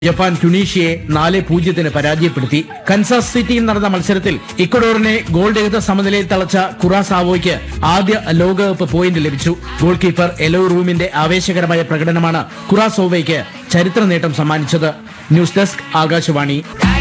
Japan ട്യൂണീഷ്യയെ നാല് പൂജ്യത്തിന് പരാജയപ്പെടുത്തി കൻസാസ് സിറ്റിയിൽ നടന്ന മത്സരത്തിൽ ഇക്വഡോറിനെ ഗോൾ രഹിത സമനിലയിൽ തളച്ച കുറാസാവോയ്ക്ക് ആദ്യ ലോകകപ്പ് പോയിന്റ് ലഭിച്ചു ഗോൾ കീപ്പർ എലോ റൂമിന്റെ ആവേശകരമായ പ്രകടനമാണ് കുറാസോവയ്ക്ക് ചരിത്ര നേട്ടം സമ്മാനിച്ചത് ന്യൂസ് ഡെസ്ക് ആകാശവാണി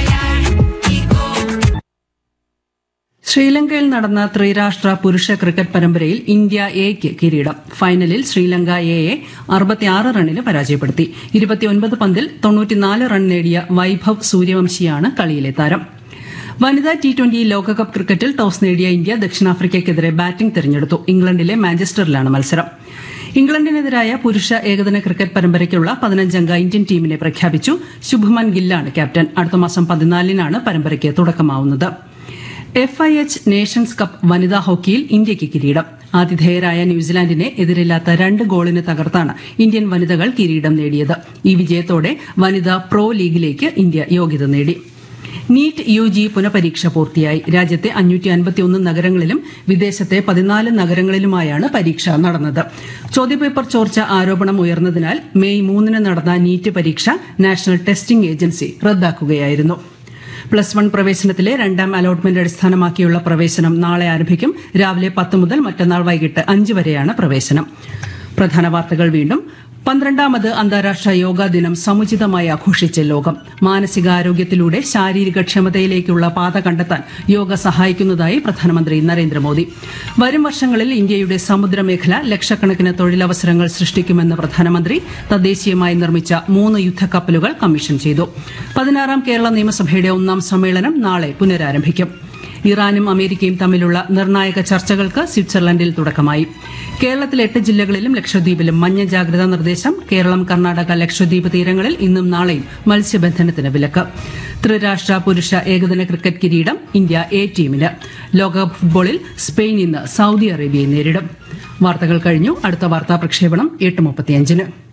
ശ്രീലങ്കയിൽ നടന്ന ത്രിരാഷ്ട്ര പുരുഷ ക്രിക്കറ്റ് പരമ്പരയിൽ ഇന്ത്യ എക്ക് കിരീടം ഫൈനലിൽ ശ്രീലങ്ക എയെ അറുപത്തിയാറ് റണ്ണിന് പരാജയപ്പെടുത്തി ഇരുപത്തിയൊൻപത് പന്തിൽ തൊണ്ണൂറ്റിനാല് റൺ നേടിയ വൈഭവ് സൂര്യവംശിയാണ് കളിയിലെ താരം വനിതാ ടി ട്വന്റി ലോകകപ്പ് ക്രിക്കറ്റിൽ ടോസ് നേടിയ ഇന്ത്യ ദക്ഷിണാഫ്രിക്കയ്ക്കെതിരെ ബാറ്റിംഗ് തെരഞ്ഞെടുത്തു ഇംഗ്ലണ്ടിലെ മാഞ്ചസ്റ്ററിലാണ് മത്സരം ഇംഗ്ലണ്ടിനെതിരായ പുരുഷ ഏകദിന ക്രിക്കറ്റ് പരമ്പരയ്ക്കുള്ള പതിനഞ്ചംഗ ഇന്ത്യൻ ടീമിനെ പ്രഖ്യാപിച്ചു ശുഭ്മൻ ഗില്ലാണ് ക്യാപ്റ്റൻ അടുത്ത മാസം പതിനാലിനാണ് പരമ്പരയ്ക്ക് തുടക്കമാവുന്നത് F I H nations cup വനിതാ ഹോക്കിയിൽ ഇന്ത്യയ്ക്ക് കിരീടം ആതിഥേയരായ ന്യൂസിലാൻഡിനെ എതിരില്ലാത്ത രണ്ട് ഗോളിന് തകർത്താണ് ഇന്ത്യൻ വനിതകൾ കിരീടം നേടിയത് ഈ വിജയത്തോടെ വനിതാ പ്രോ ലീഗിലേക്ക് ഇന്ത്യ യോഗ്യത നേടി നീറ്റ് യു ജി പുനഃപരീക്ഷ പൂർത്തിയായി രാജ്യത്തെ അഞ്ഞൂറ്റി അൻപത്തിയൊന്ന് നഗരങ്ങളിലും വിദേശത്തെ പതിനാല് നഗരങ്ങളിലുമായാണ് പരീക്ഷ നടന്നത് ചോദ്യപേപ്പർ ചോർച്ച ആരോപണം ഉയർന്നതിനാൽ മെയ് മൂന്നിന് നടന്ന നീറ്റ് പരീക്ഷ നാഷണൽ ടെസ്റ്റിംഗ് ഏജൻസി റദ്ദാക്കുകയായിരുന്നു പ്ലസ് വൺ പ്രവേശനത്തിലെ രണ്ടാം അലോട്ട്മെന്റ് അടിസ്ഥാനമാക്കിയുള്ള പ്രവേശനം നാളെ ആരംഭിക്കും രാവിലെ പത്ത് മുതൽ മറ്റന്നാൾ വൈകിട്ട് അഞ്ച് വരെയാണ് പ്രവേശനം പ്രധാന വാർത്തകൾ വീണ്ടും പന്ത്രണ്ടാമത് അന്താരാഷ്ട്ര യോഗാ ദിനം സമുചിതമായി ആഘോഷിച്ച് ലോകം മാനസികാരോഗ്യത്തിലൂടെ ശാരീരിക ക്ഷമതയിലേക്കുള്ള പാത കണ്ടെത്താൻ യോഗ സഹായിക്കുന്നതായി പ്രധാനമന്ത്രി നരേന്ദ്രമോദി വരും വർഷങ്ങളിൽ ഇന്ത്യയുടെ സമുദ്രമേഖല ലക്ഷക്കണക്കിന് തൊഴിലവസരങ്ങൾ സൃഷ്ടിക്കുമെന്ന് പ്രധാനമന്ത്രി തദ്ദേശീയമായി നിർമ്മിച്ച മൂന്ന് യുദ്ധക്കപ്പലുകൾ കമ്മീഷൻ ചെയ്തു പതിനാറാം കേരള നിയമസഭയുടെ ഒന്നാം സമ്മേളനം നാളെ പുനരാരംഭിക്കും ഇറാനും അമേരിക്കയും തമ്മിലുള്ള നിർണായക ചർച്ചകൾക്ക് സ്വിറ്റ്സർലൻഡിൽ തുടക്കമായി കേരളത്തിൽ എട്ട് ജില്ലകളിലും ലക്ഷദ്വീപിലും മഞ്ഞ ജാഗ്രതാ നിർദ്ദേശം കേരളം കർണാടക ലക്ഷദ്വീപ് തീരങ്ങളിൽ ഇന്നും നാളെയും മത്സ്യബന്ധനത്തിന് വിലക്ക് ത്രിരാഷ്ട്ര പുരുഷ ഏകദിന ക്രിക്കറ്റ് കിരീടം ഇന്ത്യ എ ടീമിന് ലോകകപ്പ് ഫുട്ബോളിൽ സ്പെയിൻ ഇന്ന് സൌദി അറേബ്യയെ നേരിടും വാർത്തകൾ കഴിഞ്ഞു അടുത്ത വാർത്താ പ്രക്ഷേപണം എട്ട് മുപ്പത്തിയഞ്ചിന്